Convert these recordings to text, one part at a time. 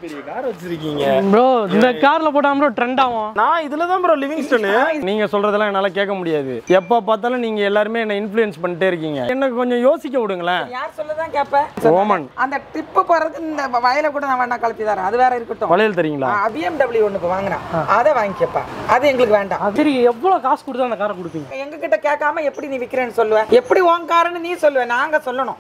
பெரிய கார் வச்சிருக்கீங்க ப்ரோ இந்த கார்ல போட்டா ப்ரோ ட்ரெண்ட் ஆகும் நான் இதுல தான் ப்ரோ லிவிங்ஸ்டனு நீங்க சொல்றதெல்லாம் என்னால கேட்க முடியாது எப்ப பார்த்தாலும் நீங்க எல்லாருமே என்ன இன்ஃப்ளூயன்ஸ் பண்ணிட்டே இருக்கீங்க என்ன கொஞ்சம் யோசிக்க விடுங்களேன் யார் சொல்லதான் கேட்பேன் ஓமன் அந்த ட்ரிப்பு போறதுக்கு இந்த வயலை கூட நான் வேணா கலத்தி தரேன் அது வேற இருக்கட்டும் வளையல் தெரியுங்களா பிஎம்டபிள்யூ ஒன்று வாங்கினேன் அதை வாங்கிக்கப்பா அது எங்களுக்கு வேண்டாம் சரி எவ்வளவு காசு கொடுத்தா அந்த காரை கொடுப்பீங்க எங்க கிட்ட கேட்காம எப்படி நீ விக்கிறேன்னு சொல்லுவேன் எப்படி உன் காருன்னு நீ சொல்லுவ நாங்க சொல்லணும்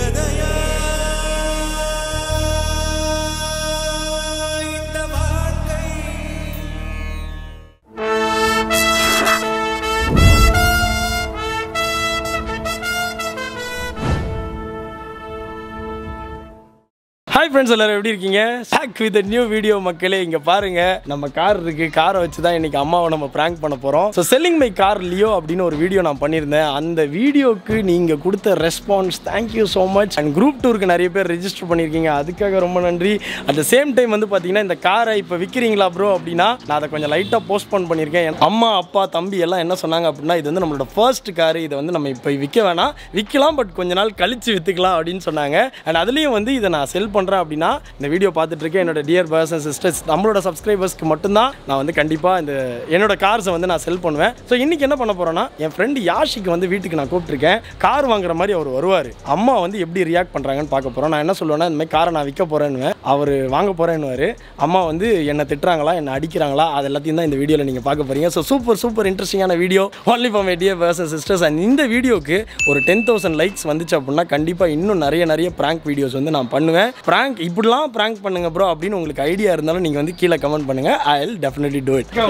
ஹாய் ஃப்ரெண்ட்ஸ் எல்லாரும் எப்படி இருக்கீங்க சாக் வித் நியூ வீடியோ மக்களே இங்க பாருங்க நம்ம கார் இருக்கு காரை வச்சு தான் இன்னைக்கு அம்மாவை நம்ம பிராங்க் பண்ண போறோம் so selling my car Leo அப்படின்னு ஒரு வீடியோ நான் பண்ணியிருந்தேன் அந்த வீடியோக்கு நீங்க கொடுத்த response thank you so much and group டூருக்கு நிறைய பேர் ரெஜிஸ்டர் பண்ணியிருக்கீங்க அதுக்காக ரொம்ப நன்றி அட் த சேம் டைம் வந்து பார்த்தீங்கன்னா இந்த காரை இப்போ விற்கிறீங்களா ப்ரோ அப்படின்னா நான் அதை கொஞ்சம் லைட்டாக போஸ்ட்போன் பண்ணியிருக்கேன் என் அம்மா அப்பா தம்பி எல்லாம் என்ன சொன்னாங்க அப்படின்னா இது வந்து நம்மளோட ஃபர்ஸ்ட் கார் இதை வந்து நம்ம இப்போ விற்க வேணாம் விற்கலாம் பட் கொஞ்ச நாள் கழிச்சு விற்றுக்கலாம் அப்படின்னு சொன்னாங்க அண்ட் அதுலேயும் வந்து இதை நான் செல் பண்ணுறேன் அப்படின்னா இந்த வீடியோ பார்த்துட்டு இருக்கேன் என்னோட டியர் பர்ஸ் அண்ட் சிஸ்டர்ஸ் நம்மளோட சப்ஸ்கிரைபர்ஸ்க்கு மட்டும்தான் நான் வந்து கண்டிப்பாக இந்த என்னோட கார்ஸை வந்து நான் செல் பண்ணுவேன் ஸோ இன்றைக்கி என்ன பண்ண போகிறேன்னா என் ஃப்ரெண்டு யாஷிக்கு வந்து வீட்டுக்கு நான் கூப்பிட்டுருக்கேன் கார் வாங்குற மாதிரி அவர் வருவார் அம்மா வந்து எப்படி ரியாக்ட் பண்ணுறாங்கன்னு பார்க்க போகிறோம் நான் என்ன சொல்லுவேன்னா இந்த மாதிரி காரை நான் விற்க போகிறேன்னு அவர் வாங்க போகிறேன்னு அம்மா வந்து என்னை திட்டுறாங்களா என்னை அடிக்கிறாங்களா அது எல்லாத்தையும் தான் இந்த வீடியோவில் நீங்கள் பார்க்க போகிறீங்க ஸோ சூப்பர் சூப்பர் இன்ட்ரெஸ்டிங்கான video only for my dear bros and sisters and இந்த வீடியோக்கு ஒரு டென் தௌசண்ட் லைக்ஸ் வந்துச்சு அப்படின்னா கண்டிப்பாக இன்னும் நிறைய நிறைய ப்ராங்க் வீடியோஸ் வந்து நான் பண்ணுவேன் ப்ராங்க் இப்படிலாம் ப்ராங்க் பண்ணுங்க ப்ரோ அப்படின்னு உங்களுக்கு ஐடியா இருந்தாலும் நீங்கள் வந்து கீழே கமெண்ட் பண்ணுங்க I will definitely do it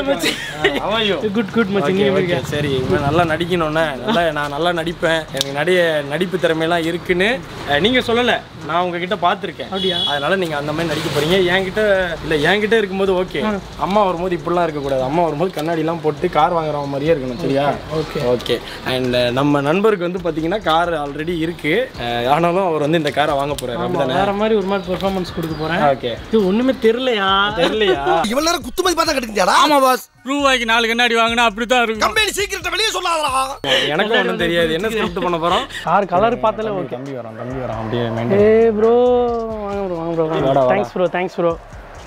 good good மச்சி நீ எப்படி இருக்க? சரி இவன் நல்லா நடிக்கணும்னே நல்லா நான் நல்லா நடிப்பேன் எனக்கு நிறைய நடிப்பு திறமையெல்லாம் இருக்குன்னு அஹ், நீங்க சொல்லல நான் உங்ககிட்ட பார்த்துருக்கேன் அப்படியா? அதனால நீங்க அந்த மாதிரி நடிக்க போறீங்க என்கிட்ட இல்ல என்கிட்ட இருக்கும்போது ஓகே அம்மா வரும்போது இப்படிலாம் இருக்கக்கூடாது அம்மா வரும்போது கண்ணாடிலாம் போட்டு கார் வாங்குறவங்க மாதிரியே இருக்கணும் சரியா ஓகே ஓகே அண்ட் நம்ம நண்பருக்கு வந்து பாத்தீங்கன்னா கார் ஆல்ரெடி இருக்கு அஹ், ஆனாலும் அவர் வந்து இந்த காரை வாங்க போறாரு அப்படிதானே வேற மாதிரி ஒரு மாதிரி பெர்ஃபார்மன்ஸ் கொடுக்க போறேன் ஓகே இது ஒண்ணுமே தெரியலையா தெரியலையா இவ்வளவு நேரம் குத்து மதிப்பா தான் கிடைக்குதுடா ஆமா பாஸ் ரூபாய்க்கு நாலு கண்ணாடி வாங்கினா அப்படித்தான் இருக்கும் கம்பெனி சீக்கிரத்தை வெளியே சொல்லாதடா எனக்கும் ஒன்றும் தெரியாது என்ன ஸ்கிரிப்ட் பண்ண போறோம் கார் கலர் பார்த்தாலே ஓகே தம்பி வரோம் தம்பி வரோம் அப்படியே மைண்ட் ஏ ப்ரோ வாங்க ப்ரோ வாங்க ப்ரோ வாடா, வாடா. தேங்க்ஸ் ப்ரோ தேங்க்ஸ் ப்ரோ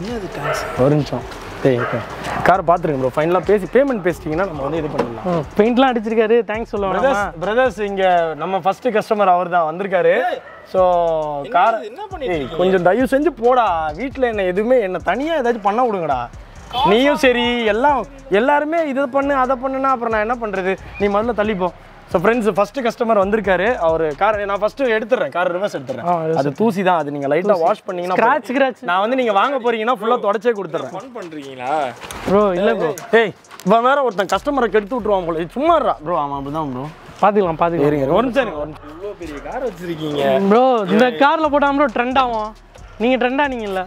ஒரு நிமிஷம் டேய் கார் பார்த்துருங்க ப்ரோ ஃபைனலாக பேசி பேமெண்ட் பேசிட்டீங்கன்னா நம்ம வந்து இது பண்ணிடலாம் பெயிண்ட்லாம் அடிச்சிருக்காரு தேங்க்ஸ் சொல்ல பிரதர்ஸ் வேணாமா பிரதர்ஸ் இங்க நம்ம ஃபர்ஸ்ட் கஸ்டமர் அவர் தான் வந்திருக்காரு ஸோ கார் ஏய் கொஞ்சம் தயவு செஞ்சு போடா வீட்டில் என்ன எதுவுமே என்ன தனியாக ஏதாச்சும் பண்ண விடுங்கடா நீயும் சரி எல்லாம் எல்லாருமே இதை பண்ணு அதை பண்ணுனா அப்புறம் நான் என்ன பண்ணுறது நீ முதல்ல தள்ளிப்போ ஸோ ஃப்ரெண்ட்ஸ் ஃபர்ஸ்ட் கஸ்டமர் வந்திருக்காரு அவர் கார் நான் ஃபர்ஸ்ட் எடுத்துறேன் கார் ரிவர்ஸ் எடுத்துறேன் ஆ, reverse அது தூசி தான் அது நீங்கள் லைட்டாக வாஷ் பண்ணீங்கன்னா ஸ்க்ராட்ச் போதும். ஸ்க்ராட்ச் நான் வந்து நீங்கள் வாங்க போறீங்கன்னா ஃபுல்லாக தொடச்சே கொடுத்துட்றேன் ஃபன் பண்ணுறீங்களா ப்ரோ இல்லை ப்ரோ ஏய் இவன் வேற ஒருத்தன் கஸ்டமரை கெடுத்து விட்டுருவான் போல இது சும்மா ப்ரோ ஆமாம் அப்படிதான் ப்ரோ பார்த்துக்கலாம் பார்த்துக்கலாம் இருங்க ஒரு நிமிஷம் இருங்க, ஒரு நிமிஷம் இவ்வளோ பெரிய கார் வச்சிருக்கீங்க ப்ரோ இந்த காரில் போட்டா ப்ரோ ட்ரெண்ட் ஆகும் நீங்கள் ட்ரெண்ட் ஆனீங்கல்ல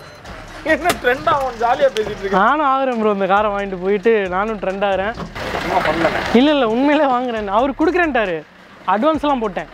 என்ன ட்ரெண்ட் ஆகும் ஜாலியாக பேசிட்டு இருக்கேன் நானும் ஆகுறேன் ப்ரோ இந்த காரை வாங்கிட்டு போயிட்டு நானும் ட்ரெண்ட் ஆகிறேன் இல்லை இல்லை உண்மையிலே வாங்குறேன் அவர் கொடுக்குறேன்ட்டாரு அட்வான்ஸ்லாம் போட்டேன்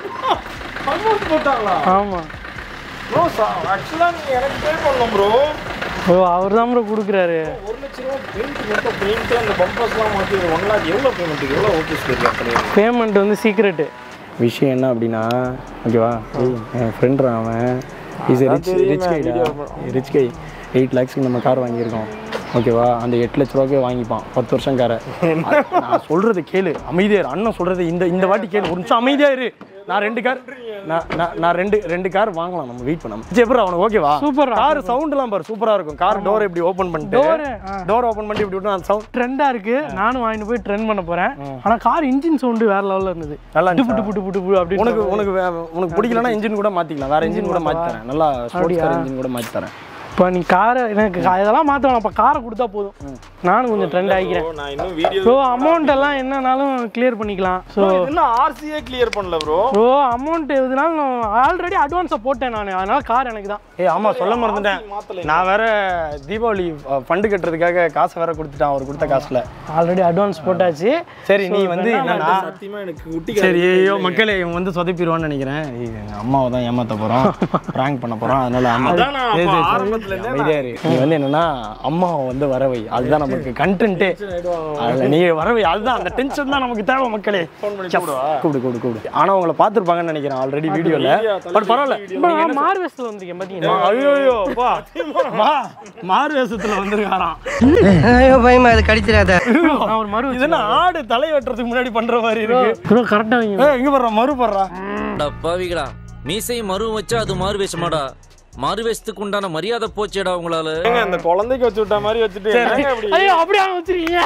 அமௌண்ட் போட்டாங்களா ஆமாம் ப்ரோ ஆக்சுவலாக நீங்கள் எனக்கு பே பண்ணலாம் ப்ரோ ஓ அவர் தான் ப்ரோ கொடுக்குறாரு ஒரு லட்ச ரூபா பெயிண்ட் மட்டும் பெயிண்ட் அந்த பம்பர்ஸ்லாம் மாற்றி ஒன் லேக் எவ்வளோ பேமெண்ட் எவ்வளோ ஓகே சொல்லியிருக்கேன் பேமெண்ட் வந்து சீக்ரெட்டு விஷயம் என்ன அப்படின்னா ஓகேவா என் ஃப்ரெண்ட் அவன் is rich rich guy rich guy eight லேக்ஸ்க்கு நம்ம கார் வாங்கியிருக்கோம் ஓகேவா அந்த எட்டு லட்ச ரூபாய்க்கே வாங்கிப்பான் பத்து வருஷம் காரை நான் சொல்றது கேளு அமைதியா இரு அண்ணன் சொல்றது இந்த இந்த வாட்டி கேளு ஒரு நிமிஷம் அமைதியா இரு நான் ரெண்டு கார் நான் நான் நான் ரெண்டு ரெண்டு கார் வாங்கலாம் நம்ம வெயிட் பண்ணலாம் எப்படி அவனுக்கு ஓகேவா Super ஆ, கார் சவுண்ட்லாம் பாரு சூப்பரா இருக்கும் கார் டோர் இப்படி ஓபன் பண்ணிட்டு Door, ஆ. டோர் ஓபன் பண்ணிட்டு இப்படி விட்டு அந்த சவுண்ட் ட்ரெண்டாக இருக்கு நானும் வாங்கிட்டு போய் ட்ரெண்ட் பண்ண போகிறேன் ஆனால் கார் இன்ஜின் சவுண்டு வேற லெவலில் இருந்தது நல்லா புட்டு இருந்துச்சா? புட்டு புட்டு புட்டு அப்படி உனக்கு உனக்கு வே- உனக்கு பிடிக்கலன்னா இன்ஜின் கூட மாத்திக்கலாம் வேற இன்ஜின் கூட மாத்தி தரேன் நல்லா ஸ்போர்ட்ஸ் கார் இன்ஜின் கூட மாத்தி தரேன் இப்போ நீ காரை எனக்கு கா- இதெல்லாம் மாற்ற வேணாம் அப்போ காரை கொடுத்தா போதும் நானும் கொஞ்சம் ட்ரெண்ட் ஆகிக்கிறேன் நான் இன்னும் வீடியோ ப்ரோ அமௌண்ட் எல்லாம் என்னன்னாலும் கிளியர் பண்ணிக்கலாம் ஸோ இன்னும் ஆர்சியே கிளியர் பண்ணல ப்ரோ ப்ரோ அமௌண்ட் எதுனாலும் ஆல்ரெடி அட்வான்ஸை போட்டேன் நான் அதனால கார் எனக்கு தான் ஏய் ஆமா சொல்ல மறந்துட்டேன் நான் வேற தீபாவளி ஃபண்டு கட்டுறதுக்காக காசு வேற கொடுத்துட்டான் அவர் கொடுத்த காசுல ஆல்ரெடி அட்வான்ஸ் போட்டாச்சு சரி நீ வந்து என்னன்னா சத்தியமா எனக்கு சரி ஐயோ மக்களே இவன் வந்து சொதப்பிடுவான்னு நினைக்கிறேன் ஏய், எங்க அம்மாவை தான் ஏமாத்த போறோம் பிராங்க் பண்ண போறோம் அதனால அம்மா அதான் நான் அப்ப சரி, சரி, சரி. ஆரம்பத்துல அமைதியா இரு நீ வந்து என்னன்னா அம்மாவை வந்து வரவை அதுதான் நமக்கு கண்டென்ட்டே அதுல நீ வரவை அதுதான் அந்த டென்ஷன் தான் நமக்கு தேவை மக்களே கூப்பிடு கூப்பிடு கூப்பிடு ஆனா உங்களை பார்த்துருப்பாங்கன்னு நினைக்கிறேன் ஆல்ரெடி வீடியோல பட் பரவாயில்ல நீங்க என்ன மாறு வேஷத்தில் வந்தீங்க பார்த்தீங்கன்னா ஐயோ பா மா மாறு வேஷத்துல வந்திருக்காராம் ஐயோ பயமா அது கடிச்சிடாத நான் ஒரு மறு இது என்ன ஆடு தலை வெட்டுறதுக்கு முன்னாடி பண்ற மாதிரி இருக்கு ப்ரோ கரெக்டாக வைங்க ஏய், இங்க பண்றா மறு பண்றா அடா பாவிகளா மீசை மறு வச்சா அது மாறு வேஷமாடா மாறு வேஷத்துக்கு உண்டான மரியாதை போச்சேடா உங்களால அந்த குழந்தைக்கு வச்சு விட்ட மாதிரி வச்சுட்டு என்னங்க இப்படி ஐயோ அப்படியே வச்சிருக்கீங்க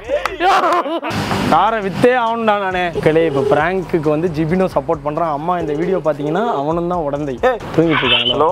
காரை வித்தே ஆகணும்டா நானே கிளே இப்போ பிராங்க்குக்கு வந்து ஜிபினும் சப்போர்ட் பண்றான் அம்மா இந்த வீடியோ பாத்தீங்கன்னா அவனும் தான் உடந்தை தூங்கிட்டு இருக்காங்களா ஹலோ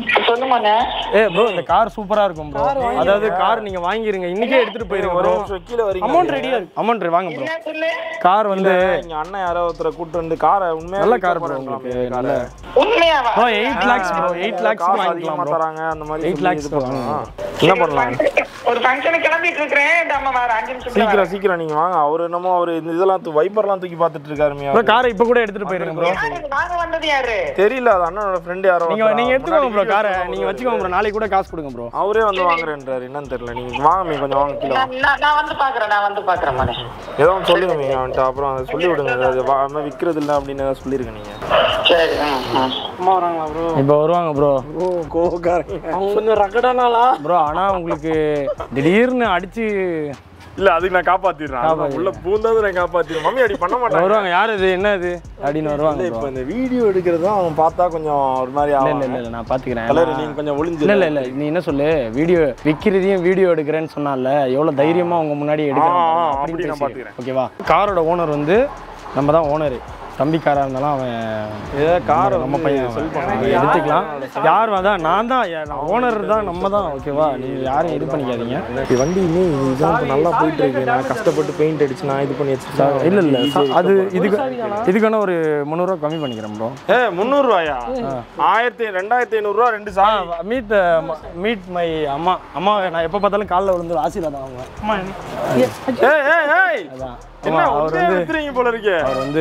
ஏ ப்ரோ இந்த கார் சூப்பரா இருக்கும் ப்ரோ அதாவது கார் நீங்க வாங்கிருங்க இன்னைக்கே எடுத்துட்டு போயிருங்க ப்ரோ கீழே வரீங்க அமௌண்ட் ரெடியா இருக்கு அமௌண்ட் வாங்க ப்ரோ கார் வந்து இங்க அண்ணன் யாரோ ஒருத்தரை கூட்டு வந்து காரை உண்மையா நல்ல கார் ப்ரோ உங்களுக்கு நல்ல bro eight lakhs bro eight lakhs காசு வாங்கிக்கலாம் அதிகமா ப்ரோ தராங்க அந்த மாதிரி எயிட் சொல்லி லேக்ஸ் இது பண்ணலாம். என்ன பண்ணலாம் ஒரு ஃபங்க்ஷனுக்கு கிளம்பிட்டு இருக்கிறேன் நம்ம வேற அஞ்சு நிமிஷம் சீக்கிரம் சீக்கிரம் நீங்க வாங்க அவரு என்னமோ அவரு இந்த இதெல்லாம் தூ- வைப்பர்லாம் தூக்கி பார்த்துட்டு இருக்காருமியா ப்ரோ காரை இப்போ கூட எடுத்துட்டு போயிருங்க ப்ரோ வாங்க வந்தது யாரு தெரியல அது அண்ணனோட ஃப்ரெண்ட் யாரோ நீங்க ஒருத்தரா. நீங்க எடுத்துக்கோங்க ப்ரோ முன்னாடி காரை video நீங்க வச்சுக்கோங்க ப்ரோ நாளைக்கு கூட காசு கொடுங்க ப்ரோ அவரே வந்து வாங்குறேன்றாரு என்னன்னு தெரியல நீங்க வாங்க மீ கொஞ்சம் வாங்க கீழே வாங்க. நான் நான் வந்து பாக்குறேன் நான் வந்து பாக்குறேன் மனே ஏதோ ஒன்று சொல்லுங்க மீ அவன்கிட்ட அப்புறம் அதை சொல்லி விடுங்க அது வா- அது மாதிரி விற்கிறது இல்லை அப்படின்னு ஏதாவது சொல்லிருங்க நீங்க சரி ம், ம். அம்மா வராங்களா ப்ரோ இப்போ வருவாங்க ப்ரோ கோவக்காரங்க அவங்க கொஞ்சம் ரகடானாலா ப்ரோ ஆனா உங்களுக்கு திடீர்னு அடிச்சு இல்ல அதுக்கு நான் காப்பாத்திடுறேன் அது நான் உள்ள பூந்தது நான் காப்பாத்திடுறேன் மம்மி அப்படி பண்ண மாட்டேன் வருவாங்க யார் இது என்ன இது அப்படின்னு வருவாங்க இல்ல bro. இப்போ இந்த வீடியோ எடுக்கிறது தான் அவன் பார்த்தா கொஞ்சம் ஒரு மாதிரி இல்ல ஆகும் இல்ல இல்ல இல்ல நான் பாத்துக்கிறேன் கலர் நீங்க கொஞ்சம் ஒளிஞ்சு இல்ல இல்ல இல்ல நீ என்ன சொல்லு வீடியோ விக்கிறதையும் வீடியோ எடுக்கிறேன்னு சொன்னால எவ்வளவு தைரியமா உங்க முன்னாடி எடுக்கிறேன் ஆ, ஆ, பாருங்க, அப்படி அப்படின்னு நான் பேசு. பாத்துக்கிறேன். ஓகேவா காரோட ஓனர் வந்து நம்ம தான் ஓனர் தம்பி காரா இருந்தாலும் அவன் ஏதோ காரை நம்ம பையன் செல் அவன். பண்ணாங்க எடுத்துக்கலாம் யார் அதான் நான் தான் ஓனர் தான் நம்ம தான் ஓகேவா நீங்க யாரும் இது பண்ணிக்காதீங்க இந்த வண்டி இன்னும் இதுதான் இப்ப நல்லா போயிட்டு இருக்கு நான் கஷ்டப்பட்டு பெயிண்ட் அடிச்சு நான் இது பண்ணி வச்சிருக்கேன் இல்ல இல்ல ச- அது இதுக்கு இதுக்கான ஒரு முந்நூறுரூவா கம்மி பண்ணிக்கிறேன் ப்ரோ ஏ முந்நூறுவாயா ஆயிரத்தி ரெண்டாயிரத்தி ஐநூறுரூவா ரெண்டு சாமி மீட் மீட் மை அம்மா அம்மா நான் எப்போ பார்த்தாலும் காலைல விழுந்து ஆசீர்வாதம் வாங்குவேன் அம்மா ஏய் ஏய் ஏய் அதான் என்ன ஆமா, அவர் உண்மையா வந்து வித்துறீங்க போல இருக்கே அவர் வந்து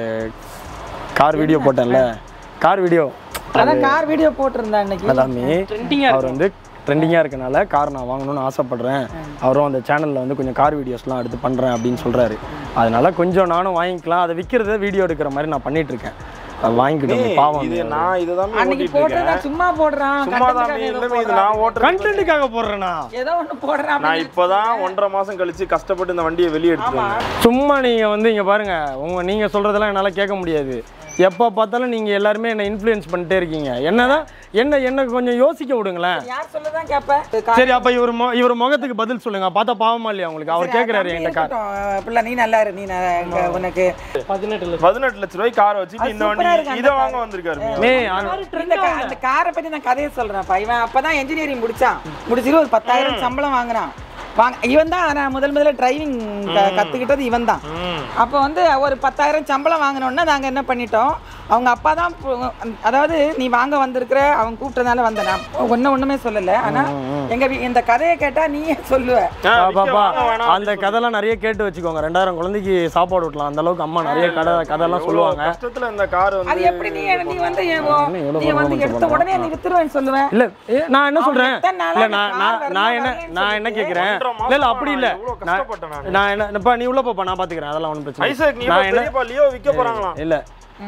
கார் வீடியோ போட்டேன்ல கார் வீடியோ அதான் கார் வீடியோ போட்டிருந்தேன் அன்னைக்கு எல்லாமே ட்ரெண்டிங்காக அவர் வந்து ட்ரெண்டிங்காக இருக்கனால கார் நான் வாங்கணும்னு ஆசைப்படுறேன் அவரும் அந்த சேனலில் வந்து கொஞ்சம் கார் வீடியோஸ்லாம் எடுத்து பண்ணுறேன் அப்படின்னு சொல்கிறாரு அதனால கொஞ்சம் நானும் வாங்கிக்கலாம் அதை விற்கிறத வீடியோ எடுக்கிற மாதிரி நான் பண்ணிட்டு இருக்கேன் அது வாங்கிக்கிட்டோம் பாவம் இது நான் இதுதான் அன்னைக்கு ஓட்டிட்டு போட்டு இருக்கேன் சும்மா போடுறான் சும்மா தான் content-க்காக ஏதோ இல்லமே இது போடுறான். நான் ஓட்டுறேன் கண்டென்ட்டுக்காக போடுறேனா ஏதோ ஒண்ணு போடுறான் நான் இப்பதான் ஒன்றரை மாசம் கழிச்சு கஷ்டப்பட்டு இந்த வண்டியை வெளியே எடுத்துட்டு வந்தேன் சும்மா நீங்கள் வந்து இங்கே பாருங்க உங்க நீங்கள் சொல்கிறதெல்லாம் என்னால் கேட்க முடியாது எப்போ பார்த்தாலும் நீங்கள் எல்லாருமே என்னை இன்ஃப்ளூயன்ஸ் பண்ணிட்டே இருக்கீங்க என்னதான் என்ன என்ன கொஞ்சம் யோசிக்க விடுங்களேன் யார் சொல்லதான் கேப்ப சரி அப்போ இவர் மொ இவர் முகத்துக்கு பதில் சொல்லுங்க பார்த்தா பாவமா இல்லையா உங்களுக்கு அவர் கேட்குறாரு என்கிட்ட கார் இருக்கட்டும் பிள்ளை நீ நல்லா இரு நீ ந- இங்க உனக்கு பதினெட்டு லட்சம் பதினெட்டு லட்ச ரூபாய் கார் வச்சுட்டு இந்த சூப்பரா இருக்கு வண்டி அந்த இதை car. வாங்க வந்திருக்காரு மே இந்த கா- அந்த காரை பத்தி நான் கதையை சொல்றேன்ப்பா இவன் அப்பதான் இன்ஜினியரிங் முடிச்சான் முடிச்சுட்டு ஒரு பத்தாயிரம் சம்பளம் வாங்குறான் வாங்க இவன் தான் நான் முதல் முதல்ல டிரைவிங் கத்துக்கிட்டது இவன் தான் அப்போ வந்து ஒரு பத்தாயிரம் சம்பளம் வாங்கினோன்னா நாங்கள் என்ன பண்ணிட்டோம் அவங்க அப்பா தான் பு- அதாவது நீ வாங்க வந்திருக்கிற அவன் கூப்பிட்டதுனால வந்தேன் நான் ஒன்றும் ஒன்றுமே சொல்லலை ஆனால் எங்க வீ- இந்த கதையை கேட்டா நீயே சொல்லுவ பாப்பா அந்த கதைலாம் நிறைய கேட்டு வச்சுக்கோங்க ரெண்டாயிரம் குழந்தைக்கு சாப்பாடு விட்டலாம் அந்த அளவுக்கு அம்மா நிறைய கதை கதைலாம் சொல்லுவாங்க கஷ்டத்துல இந்த கார் அது வந்து எப்படி நீ நீ வந்து நீ வந்து எடுத்த உடனே நீ வித்துருவேன்னு சொல்லுவேன் இல்ல ஏ, நான் என்ன சொல்றேன் எத்தனை நாளா இல்ல இந்த நான் car நான் வரல, நான் என்ன வரலன்னு நான் என்ன சொல்லிட்டு கேக்குறேன் ஒன்றரை இல்ல இல்ல மாசமா அப்படி இல்ல நான் எவ்வளவு நான் கஷ்டப்பட்டேன் நானு. நான் என்ன இப்ப நீ உள்ள போப்பா நான் பாத்துக்கிறேன் அதெல்லாம் ஒன்றும் பிரச்சனை இல்லை. ஐசக் நீ நான் என்ன பெரியப்பா லியோ விற்க போறாங்களாம் இல்ல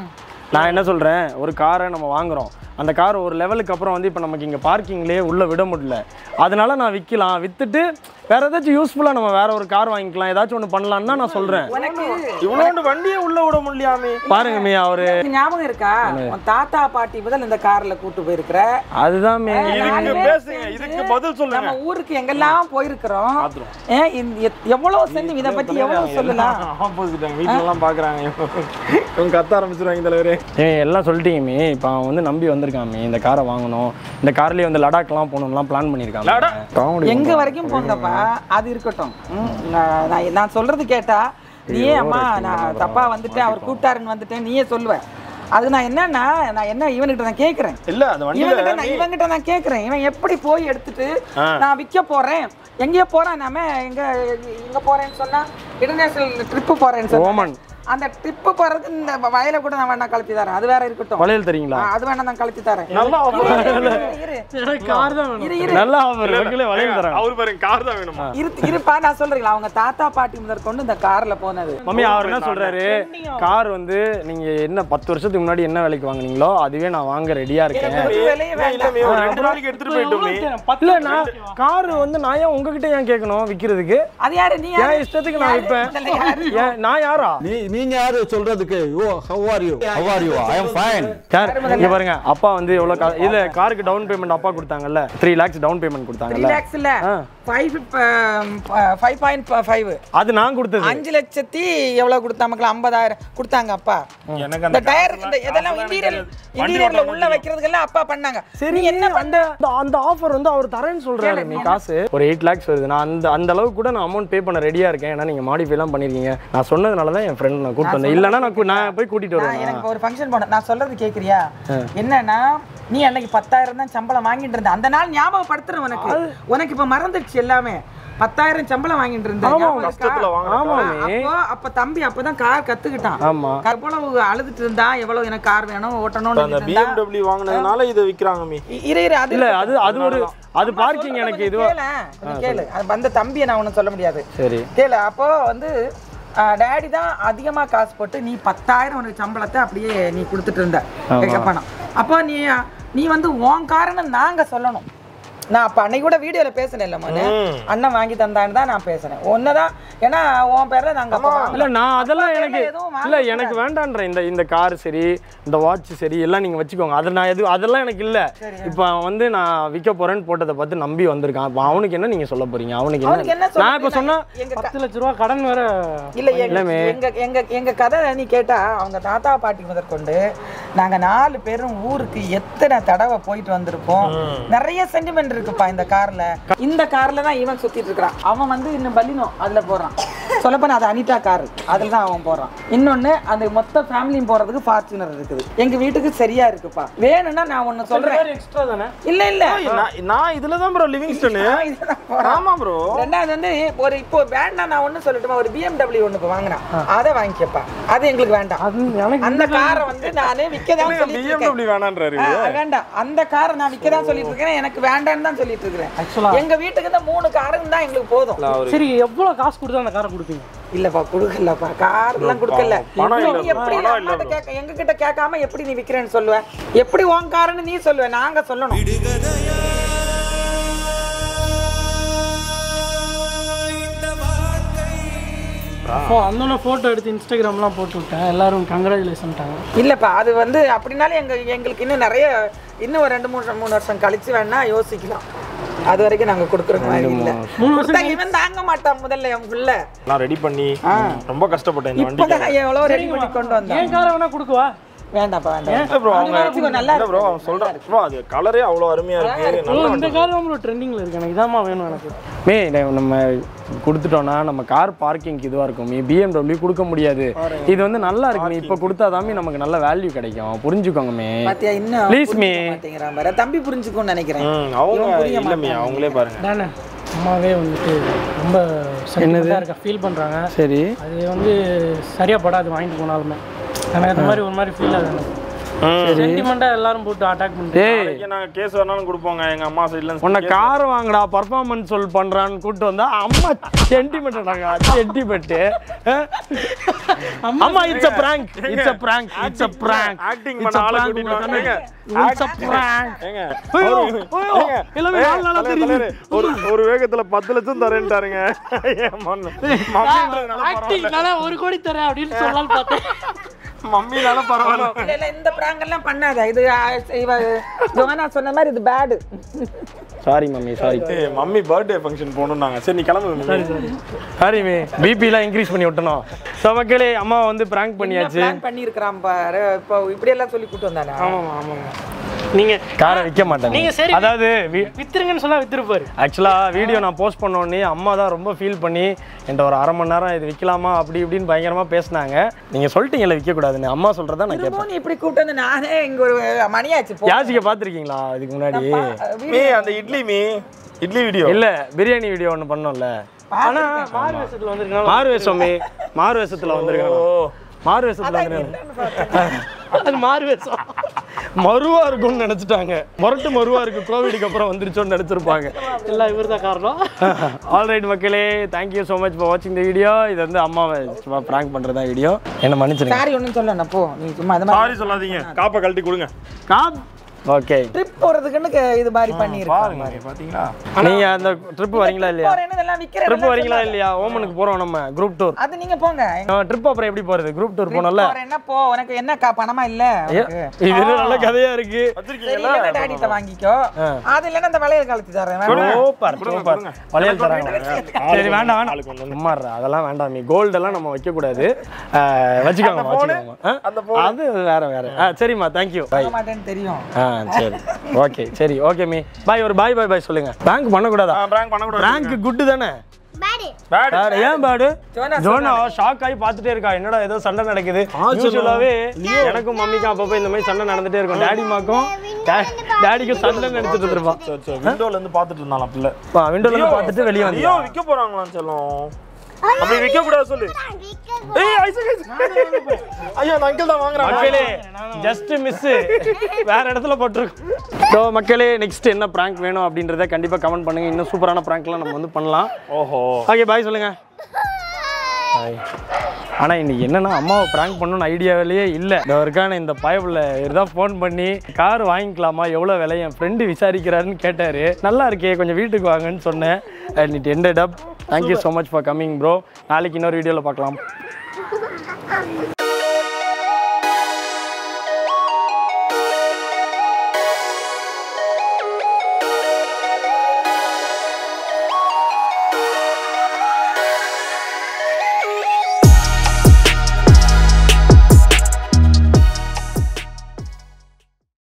நான் என்ன சொல்றேன் ஒரு காரை நம்ம வாங்குறோம் அந்த கார் ஒரு லெவலுக்கு அப்புறம் வந்து இப்போ நமக்கு இங்கே பார்க்கிங்லேயே உள்ள விட முடியல அதனால நான் விற்கலாம் வித்துட்டு வேற ஏதாச்சும் யூஸ்ஃபுல்லாக நம்ம வேற ஒரு கார் வாங்கிக்கலாம் ஏதாச்சும் ஒன்று பண்ணலான்னு தான் நான் சொல்றேன் உனக்கு இவ்வளோண்டு வண்டியை உள்ள விட முடியாமே பாருங்க மீ அவரு உனக்கு ஞாபகம் இருக்கா உன் தாத்தா பாட்டி முதல் இந்த கார்ல கூட்டு போயிருக்கிற அதுதான் மே இதுக்கு நானுமே பேசுங்க சேர்ந்து இதுக்கு பதில் சொல்லுங்க நம்ம ஊருக்கு எங்கெல்லாம் போயிருக்கிறோம் ஏன் இந்த எத்- எவ்வளவு செஞ்சு இதை பத்தி எவ்வளவு சொல்லலாம் ஆப்போசிட் வீட்டுல எல்லாம் பாக்குறாங்க இவங்க கத்த ஆரம்பிச்சிருவாங்க தலைவரே ஏய் எல்லாம் சொல்லிட்டீங்க மீ இப்போ அவன் வந்து நம்பி வந்திருக்கான் மீ இந்த காரை வாங்கணும் இந்த கார்லேயே வந்து லடாக்லாம் போகணும்லாம் பிளான் பண்ணியிருக்காங்க காமெடி எங்க வரைக்கும் போங்கப்பா அது இருக்கட்டும் ம், நான் நான் நான் சொல்றது கேட்டா நீயே அம்மா நான் தப்பா வந்துட்டேன் அவர் கூப்பிட்டாருன்னு வந்துட்டேன் நீயே சொல்லுவ அது நான் என்னன்னா நான் என்ன இவன்கிட்ட நான் கேக்குறேன் இல்ல அந்த இவன்கிட்ட வண்டியில நான் இவன்கிட்ட நான் கேக்குறேன் இவன் எப்படி போய் எடுத்துட்டு நான் விற்க போறேன் எங்கேயோ போறான் நாம எங்க எங்க போறேன்னு சொன்னா இன்டர்நேஷனல் ட்ரிப்பு போறேன்னு சொன்னா ஓமன் அந்த ட்ரிப்பு போறது இந்த வயல கூட நான் வேணா கழட்டி தரேன் அது வேற இருக்கட்டும் வளையல் தரீங்களா ஆ, அது வேணா நான் கழட்டி தரேன் நல்லா இரு, இரு, இரு, கார் தான் வேணும் இரு, இரு. நல்லா அவர் மக்களே வளையல் தரேன் அவர் பாருங்க கார் தான் வேணுமா இரு இருப்பா நான் சொல்றீங்களா அவங்க தாத்தா பாட்டி முதற் கொண்டு இந்த கார்ல போனது மம்மி அவர் என்ன சொல்றாரு கார் வந்து நீங்க என்ன பத்து வருஷத்துக்கு முன்னாடி என்ன விலைக்கு வாங்குனீங்களோ அதுவே நான் வாங்க ரெடியா இருக்கேன் ஒரு விலையே இல்ல, இல்ல, வேண்டாம் மீ, ஒரு ரெண்டு நாளைக்கு எடுத்துட்டு போயிட்டோமே இல்ல நான் கார் வந்து நான் ஏன் உங்ககிட்ட ஏன் கேட்கணும் விக்கிறதுக்கு அது யாரு நீ என் யாரு? இஷ்டத்துக்கு நான் விற்பேன் இதுல யாரு? ஏன், நான் யாரா நீ நீங்க யாரு சொல்றதுக்கு oh how are you how are you I am fine யார் இங்க பாருங்க அப்பா வந்து எவ்வளவு கா- இல்ல காருக்கு டவுன் பேமெண்ட் அப்பா கொடுத்தாங்கல்ல three lakhs down payment three கொடுத்தாங்கல்ல லேக்ஸ் இல்ல ஆ. ஃபைவ் ஃபைவ் பாயிண்ட் ஃபைவ் அது நான் கொடுத்தது அஞ்சு லட்சத்தி எவ்வளவு கொடுத்தா மக்கள் ஐம்பதாயிரம் கொடுத்தாங்க அப்பா எனக்கு இந்த அந்த டயர் இந்த இதெல்லாம் இன்டீரியர் இன்டீரியர்ல உள்ள வைக்கிறதுக்கெல்லாம் அப்பா பண்ணாங்க சரி என்ன அந்த அந்த- அந்த ஆஃபர் வந்து அவர் தரேன்னு சொல்றாரு நீ காசு ஒரு எயிட் லேக்ஸ் வருது நான் அந்த அந்த அளவுக்கு கூட நான் அமௌண்ட் பே பண்ண ரெடியா இருக்கேன் ஏன்னா நீங்க மாடிஃபை எல்லாம் பண்ணிருக்கீங்க நான் சொன்னதுனால தான் என் ஃப்ரெண்ட் நான் கூட்டு வந்தேன் இல்லைன்னா நான் கூ- நான் போய் கூட்டிட்டு நான் வருவேன் எனக்கு இப்ப ஒரு ஃபங்க்ஷன் போனேன் நான் சொல்றது கேக்குறியா என்னன்னா நீ அன்னைக்கு பத்தாயிரம் தான் சம்பளம் வாங்கிட்டு இருந்த அந்த நாள் ஞாபகப்படுத்துறேன் உனக்கு உனக்கு இப்ப மறந்துடுச்சு எல்லாமே பத்தாயிரம் சம்பளம் வாங்கிட்டு இருந்த ஞாபகம் இருக்கா? கஷ்டத்துல வாங்கின ஆமாமே அப்போ அப்ப தம்பி அப்பதான் கார் கத்துக்கிட்டான் ஆமா எவ்வளவு அழுதுட்டு இருந்தா எவ்வளவு எனக்கு கார் வேணும் ஓட்டணும்னு அந்த இருந்தா பிஎம்டபிள்யூ வாங்கினதுனால இதை விக்கிறாங்க மீ இ- இரு இரு அது இல்ல அது அது ஒரு அது பார்க்கிங் எனக்கு கொஞ்சம் இதுவா கேளேன், கொஞ்சம் கேளு அது வந்த தம்பியை நான் ஒன்றும் சொல்ல முடியாது சரி கேளு அப்போ வந்து டேடி தான் அதிகமா காசு போட்டு நீ பத்தாயிரம் உனக்கு சம்பளத்தை அப்படியே நீ கொடுத்துட்டு இருந்த எங்க பணம் அப்போ நீ நீ வந்து உன் காரணம் நாங்க சொல்லணும் நான் அப்ப அன்னைக்கு கூட வீடியோல பேசினேன் இல்ல மோனு அண்ணன் வாங்கி தந்தான்னு தான் நான் பேசினேன் ஒன்னதான் ஏன்னா உன் பேர்ல நாங்க அப்ப வாங்கல. இல்ல நான் அதெல்லாம் அப்பா எனக்கு பேர்ல எதுவும் வாங்க இல்ல எனக்கு வேண்டான்ற இந்த இந்த கார் சரி இந்த வாட்ச் சரி எல்லாம் நீங்க வச்சுக்கோங்க அது நான் எது அதெல்லாம் எனக்கு இல்ல இப்போ அவன் வந்து நான் விற்க போறேன்னு போட்டதை பார்த்து நம்பி வந்திருக்கான் இப்போ அவனுக்கு என்ன நீங்க சொல்ல போறீங்க அவனுக்கு அவனுக்கு என்ன என்ன சொல்ல நான் இப்போ சொன்னா எங்க க- பத்து லட்ச ரூபா கடன் வேற இல்ல எங்க- இல்லமே. எங்க எங்க எங்க கதை நீ கேட்டா அவங்க தாத்தா பாட்டி முதற்கொண்டு நாங்க நாலு பேரும் ஊருக்கு எத்தனை தடவை போயிட்டு வந்திருப்போம் நிறைய சென்டிமெண்ட் இருக்குப்பா இந்த கார்ல இந்த கார்ல தான் இவன் சுத்திட்டு இருக்கான் அவன் வந்து இன்னும் பல்லினோ அதுல போறான் சொல்லப்போனா அது அனிதா கார் அதுல தான் அவன் போறான் இன்னொன்னு அந்த மொத்த ஃபேமிலியும் போறதுக்கு ஃபார்ச்சுனர் இருக்குது எங்க வீட்டுக்கு சரியா இருக்குப்பா வேணும்னா நான் ஒண்ணு சொல்றேன் எக்ஸ்ட்ரா தானே இல்ல இல்ல நான் நான் இதுல தான் ப்ரோ லிவிங்ஸ்டனு நான் இதுதான் போறேன். ஆமா ப்ரோ ரெண்டாவது வந்து ஒரு இப்போ வேண்டாம் நான் ஒண்ணு சொல்லட்டுமா ஒரு பிஎம்டபிள்யூ ஒண்ணு இப்போ வாங்கினேன் அதை வாங்கிக்கப்பா அது எங்களுக்கு வேண்டாம் அது எனக்கு அந்த காரை வந்து நானே விற்க தான் சொல்லிட்டு இருக்கேன் பிஎம்டபிள்யூ வேணான்றாரு ஆ, வேண்டாம் அந்த காரை நான் விற்க தான் சொல்லிட்டு இருக்கேன் எனக்கு வேண்டாம்னு தான் சொல்லிட்டு இருக்கிறேன் Actually- எங்க வீட்டுக்கு இந்த மூணு காரும் தான் எங்களுக்கு போதும் சரி எவ்வளவு காசு கொடுத்தா அந்த காரை கொடுப்பீங்க இல்லப்பா கொடுக்கலப்பா கார் எல்லாம் கொடுக்கல பணம் இல்ல நீ bro, எப்படி பணம் இல்ல அம்மாட்ட கேட்க எங்க கிட்ட கேட்காம எப்படி நீ விக்கிறேன்னு சொல்லுவ எப்படி உன் காருன்னு நீ சொல்லுவ நாங்க சொல்லணும் அப்போ அந்த ஃபோட்டோ எடுத்து இன்ஸ்டாகிராம்லாம் போட்டு விட்டேன் எல்லாரும் கங்க்ராச்சுலேஷன்ட்டாங்க இல்லப்பா அது வந்து அப்படினாலும் எங்க எங்களுக்கு இன்னும் நிறைய இன்னும் ஒரு ரெண்டு மூணு மூணு வருஷம் கழிச்சு வேணா யோசிக்கலாம் அது வரைக்கும் நாங்க கொடுக்குற மாதிரி இல்ல கொடுத்தா இவன் தாங்க மாட்டான் முதல்ல என் புள்ள நான் ரெடி பண்ணி ரொம்ப கஷ்டப்பட்டேன் இந்த வண்டிக்கு இப்பதான் எவ்வளவு ரெடி பண்ணி கொண்டு வந்தான் ஏன் காரை வேணா கொடுக்குவா வேண்டாம்ப்பா வேண்டாம் ப்ரோ அது அவங்க வச்சுக்கோ, நல்லா இல்ல ப்ரோ அவன் சொல்றான் ப்ரோ அது கலரே அவ்வளோ அருமையா இருக்கு ஓ இந்த கார் தான் ப்ரோ ட்ரெண்டிங்கில் இருக்கு எனக்கு இதாம்மா வேணும் எனக்கு மே ந- நம்ம கொடுத்துட்டோம்னா நம்ம கார் பார்க்கிங்க்கு இதுவாக இருக்கும் மீ பிஎம்டபிள்யூ கொடுக்க முடியாது இது வந்து நல்லா இருக்கு மீ இப்போ கொடுத்தாதாமே நமக்கு நல்ல வேல்யூ கிடைக்கும் புரிஞ்சுக்கோங்க மே பாத்தியா இன்னும் Please me. புரிஞ்சுக்க மாட்டேங்கிறான் பாரு தம்பி புரிஞ்சுக்கும்னு நினைக்கிறேன் ம், அவங்க இவன் புரிய இல்லமே அவங்களே பாருங்க தானே அம்மாவே வந்துட்டு ரொம்ப என்னது இருக்கா ஃபீல் பண்ணுறாங்க சரி அது வந்து சரியா படாது வாங்கிட்டு போனாலுமே எனக்கு அந்த மாதிரி ஒரு மாதிரி ஃபீல் ஆகுது எனக்கு சென்டிமெண்ட்டாக எல்லாரும் போட்டு அட்டாக் பண்ணிட்டு ஏய் நாளைக்கு நாங்க கேஸ் வேணாலும் கொடுப்போங்க எங்க அம்மா சைடுல உன்னை கார் வாங்கடா பர்ஃபார்மன்ஸ் சொல் பண்றான்னு கூட்டு வந்தா அம்மா சென்டிமெண்ட் நாங்க சென்டிமெண்ட் அம்மா it's a prank it's a prank it's a prank acting It's பண்ண a ஆளை prank கூட்டிட்டு வாங்க உங்களுக்கு ஏங்க, It's a prank. ஏங்க ஐயோ, ஒரு- ஐயோ, ஏங்க, எல்லாமே ஏங்க, நாலு நாளா தலைவரே, தெரியுது. தலைவரே, ஒரு ஒரு வேகத்துல பத்து லட்சம் தரேன்ட்டாருங்க ஏன் மம்மி- மம்மின்றதுனால ஆக்டிங்னால ஒரு கோடி தரேன் அப்படின்னு சொல்லலாம்னு பார்த்தேன் மம்மினால பரவாயில்ல இல்ல இல்ல இந்த prank எல்லாம் பண்ணாத இது ஆ, இவ ஜோனா சொன்ன மாதிரி இது பேடு சாரி மம்மி சாரி ஏய், மம்மி பர்த்டே ஃபங்க்ஷன் போகணும்னாங்க சரி நீ கிளம்பு மம்மி. சாரி மே பிபிலாம் இன்க்ரீஸ் பண்ணி விட்டணும் ஸோ மக்களே அம்மா வந்து பிராங்க் பண்ணியாச்சு பிளான் பண்ணியிருக்கிறான் பாரு இப்போ இப்படி எல்லாம் சொல்லி கூட்டு வந்தானே ஆமாம் ஆமாங்க நீங்கள் காரை விற்க மாட்டாங்க நீங்க சரி. அதாவது வித்துருங்கன்னு சொன்னா வித்துருப்பாரு ஆக்சுவலாக வீடியோ நான் போஸ்ட் பண்ண உடனே அம்மா தான் ரொம்ப ஃபீல் பண்ணி என்கிட்ட ஒரு அரை மணி நேரம் இது விற்கலாமா அப்படி இப்படின்னு பயங்கரமாக பேசினாங்க நீங்கள் சொல்லிட்டீங்கல்ல விற்கக்கூடாதுன்னு அம்மா சொல்கிறதா நான் கேட்பேன் திரும்பவும் நீ இப்படி கூட்டு வந்து நானே இங்க ஒரு மணியாச்சு போ யாசிக்க பார்த்துருக்கீங்களா இதுக்கு முன்னாடி மீ அந்த இட்லி மீ இட்லி வீடியோ இல்லை பிரியாணி வீடியோ ஒன்று பண்ணோம்ல ஆனா மாறு வேஷத்துல வந்திருக்கனால மாறு வேஷமே மாறு வேஷத்தில் வந்திருக்காங்க ஓ மாறு வேஷத்துல வந்துருக்காங்க அது மாறு வேஷம் மருவா இருக்கும்னு நினைச்சிட்டாங்க முரட்டு மருவா இருக்கு கோவிடுக்கு அப்புறம் வந்துருச்சோன்னு நினைச்சிருப்பாங்க எல்லாம் இவர் தான் காரணம் ஆல்ரைட் மக்களே தேங்க்யூ ஸோ மச் ஃபார் வாட்சிங் த வீடியோ இது வந்து அம்மாவை சும்மா ப்ராங்க் பண்ணுறதா வீடியோ என்ன மன்னிச்சிருங்க சாரி ஒன்றும் சொல்லண்ணா போ நீ சும்மா அது மாதிரி சாரி சொல்லாதீங்க காப்பை கழட்டி கொடுங்க காப் ஓகே ட்ரிப் போறதுக்குன்னு க- இது மாதிரி பண்ணிருக்காங்க பாருங்க பாத்தீங்களா நீங்க அந்த ட்ரிப் வரீங்களா இல்லையா போறேன்னு இதெல்லாம் விக்கிற ட்ரிப் வரீங்களா இல்லையா ஓமனுக்கு போறோம் நம்ம குரூப் டூர் அது நீங்க போங்க ட்ரிப் அப்புறம் எப்படி போறது குரூப் டூர் போனோம்ல என்ன போ உனக்கு என்ன கா- பணமா இல்ல உனக்கு? இது என்ன நல்ல கதையா இருக்கு சரி, இல்லைன்னா டாடிட்ட வாங்கிக்கோ அது இல்லைன்னா இந்த வளையல் கழுத்து தரேன் வேணா? சூப்பர் சூப்பர் வளையல் தராங்க சரி வேண்டாம் வேண்டாம் சும்மா இருடா, அதெல்லாம் வேண்டாம் நீ கோல்டு எல்லாம் நம்ம வைக்க கூடாது அஹ், வச்சுக்கோங்க வச்சுக்கோங்க ஆ? அது வேற வேற ஆ சரிம்மா தேங்க்யூ பை வாங்க மாட்டேன்னு தெரியும் ஆ சரி ஓகே சரி ஓகே மீ பாய் ஒரு பாய் பாய் பாய் சொல்லுங்க பேங்க் பண்ணக்கூடாதா பிராங்க் பண்ணக்கூடாது பேங்க் குட்டு தானே பேட் வேற ஏன் பேடு ஜோனா ஜோனா ஷாக் ஆகி பார்த்துட்டே இருக்கா என்னடா ஏதோ சண்டை நடக்குது யூஸ்வலாவே எனக்கும் மம்மிக்கும் அப்பப்போ இந்த மாதிரி சண்டை நடந்துட்டே இருக்கும் டேடிமாக்கும் டேடிக்கும் சண்டை நினைச்சிட்டு இருந்திருப்பான் சரி சரி விண்டோல இருந்து பாத்துட்டு இருந்தாலாம் பிள்ளை விண்டோல இருந்து பார்த்துட்டு வெளியே வந்து ஐயோ விற்க போறாங்களாம் செல்லம் அப்படி விற்க கூடாது சொல்லு ஏய் ஐசக் ஐசக். ஐயோ அந்த அங்கிள் தான் வாங்குறாங்க மக்களே ஜஸ்ட் மிஸ் வேற இடத்துல போட்டிருக்கோம் ஸோ மக்களே நெக்ஸ்ட் என்ன ப்ராங்க் வேணும் அப்படின்றத கண்டிப்பா கமெண்ட் பண்ணுங்க இன்னும் சூப்பரான ப்ராங்க்லாம் நம்ம வந்து பண்ணலாம் ஓஹோ ஓகே பாய் சொல்லுங்க பாய் ஆனா இன்னைக்கு என்னன்னா அம்மாவை ப்ராங்க் பண்ணணும்னு ஐடியாவிலேயே இல்லை இந்த இருக்கான இந்த பயபில் தான் ஃபோன் பண்ணி கார் வாங்கிக்கலாமா எவ்வளோ விலை என் ஃப்ரெண்டு விசாரிக்கிறாருன்னு கேட்டார் நல்லா இருக்கே கொஞ்சம் வீட்டுக்கு வாங்கன்னு சொன்னேன் and it ended up thank you so much for coming bro நாளைக்கு இன்னொரு வீடியோவில் பார்க்கலாம்